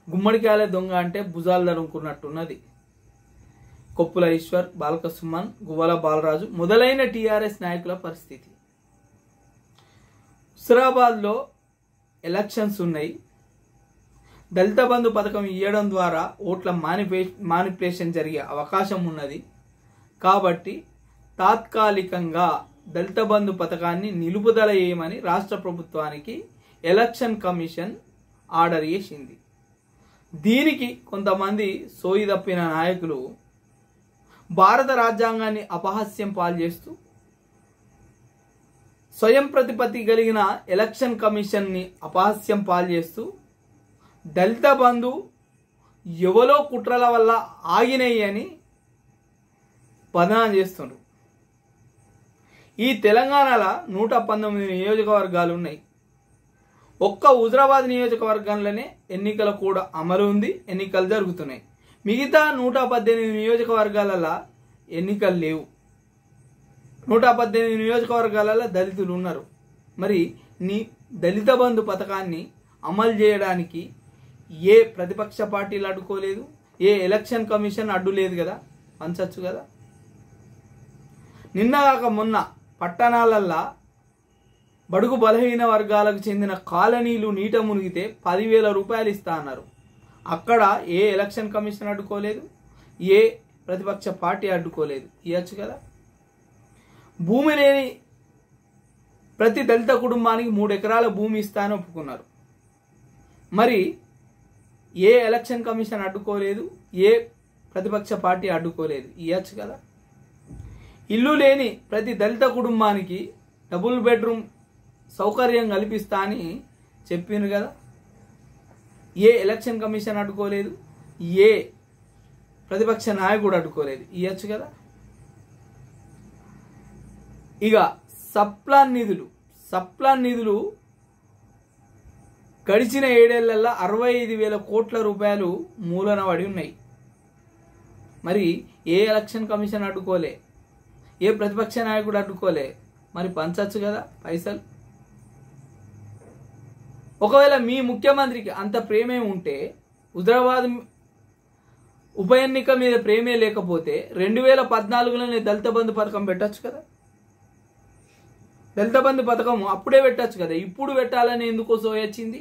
గుమ్మడికాయల దొంగ అంటే భుజాలు ధరుకున్నట్టున్నది కొప్పుల ఈశ్వర్ బాలక సుమన్ గువ్వల బాలరాజు మొదలైన టీఆర్ఎస్ నాయకుల పరిస్థితి హుస్రాబాద్లో ఎలక్షన్స్ ఉన్నాయి దళిత బంధు పథకం ఇవ్వడం ద్వారా ఓట్ల మానిపే మానిపులేషన్ జరిగే అవకాశం ఉన్నది కాబట్టి తాత్కాలికంగా దళిత బంధు పథకాన్ని నిలుపుదల చేయమని రాష్ట్ర ప్రభుత్వానికి ఎలక్షన్ కమిషన్ ఆర్డర్ చేసింది దీనికి కొంతమంది సోయి తప్పిన నాయకులు భారత రాజ్యాంగాన్ని అపహాస్యం పాల్చేస్తూ స్వయం ప్రతిపత్తి కలిగిన ఎలక్షన్ కమిషన్ని అపహాస్యం పాల్చేస్తూ దళిత బంధు ఎవలో కుట్రల వల్ల ఆగినాయి అని బదనాం చేస్తుండ్రు ఈ తెలంగాణలో నూట పంతొమ్మిది నియోజకవర్గాలు ఉన్నాయి ఒక్క హుజరాబాద్ నియోజకవర్గంలోనే ఎన్నికల కూడా అమలు ఉంది ఎన్నికలు జరుగుతున్నాయి మిగతా నూట పద్దెనిమిది నియోజకవర్గాలలో ఎన్నికలు లేవు నూట పద్దెనిమిది నియోజకవర్గాలలో దళితులు ఉన్నారు మరి నీ దళిత బంధు పథకాన్ని అమలు చేయడానికి ఏ ప్రతిపక్ష పార్టీలు అడ్డుకోలేదు ఏ ఎలక్షన్ కమిషన్ అడ్డు లేదు కదా పంచచ్చు కదా నిన్న కాక మొన్న పట్టణాలల్లా బడుగు బలహీన వర్గాలకు చెందిన కాలనీలు నీట మునిగితే పదివేల రూపాయలు ఇస్తా అన్నారు అక్కడ ఏ ఎలక్షన్ కమిషన్ అడ్డుకోలేదు ఏ ప్రతిపక్ష పార్టీ అడ్డుకోలేదు ఇవ్వచ్చు కదా భూమి లేని ప్రతి దళిత కుటుంబానికి మూడు ఎకరాల భూమి ఇస్తా అని ఒప్పుకున్నారు మరి ఏ ఎలక్షన్ కమిషన్ అడ్డుకోలేదు ఏ ప్రతిపక్ష పార్టీ అడ్డుకోలేదు ఇవ్వచ్చు కదా ఇల్లు లేని ప్రతి దళిత కుటుంబానికి డబుల్ బెడ్రూమ్ సౌకర్యం కల్పిస్తా అని చెప్పిండ్రు కదా ఏ ఎలక్షన్ కమిషన్ అడ్డుకోలేదు ఏ ప్రతిపక్ష నాయకుడు అడ్డుకోలేదు ఇవ్వచ్చు కదా ఇక సప్లాన్ నిధులు సప్లాన్ నిధులు గడిచిన ఏడేళ్లలో అరవై ఐదు వేల కోట్ల రూపాయలు మూలన పడి ఉన్నాయి మరి ఏ ఎలక్షన్ కమిషన్ అడ్డుకోలే ఏ ప్రతిపక్ష నాయకుడు అడ్డుకోలే మరి పంచచ్చు కదా పైసలు ఒకవేళ మీ ముఖ్యమంత్రికి అంత ప్రేమే ఉంటే హుజరాబాద్ ఉప ఎన్నిక మీద ప్రేమే లేకపోతే రెండు వేల పద్నాలుగులోనే దళిత బంధు పథకం పెట్టచ్చు కదా దళిత బంధు పథకం అప్పుడే పెట్టచ్చు కదా ఇప్పుడు పెట్టాలని ఎందుకో సోయొచ్చింది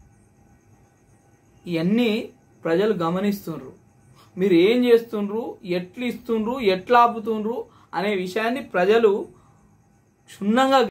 ఇవన్నీ ప్రజలు గమనిస్తుండ్రు మీరు ఏం చేస్తుండ్రు ఎట్లు ఇస్తుండ్రు ఎట్లా ఆపుతుండ్రు అనే విషయాన్ని ప్రజలు క్షుణ్ణంగా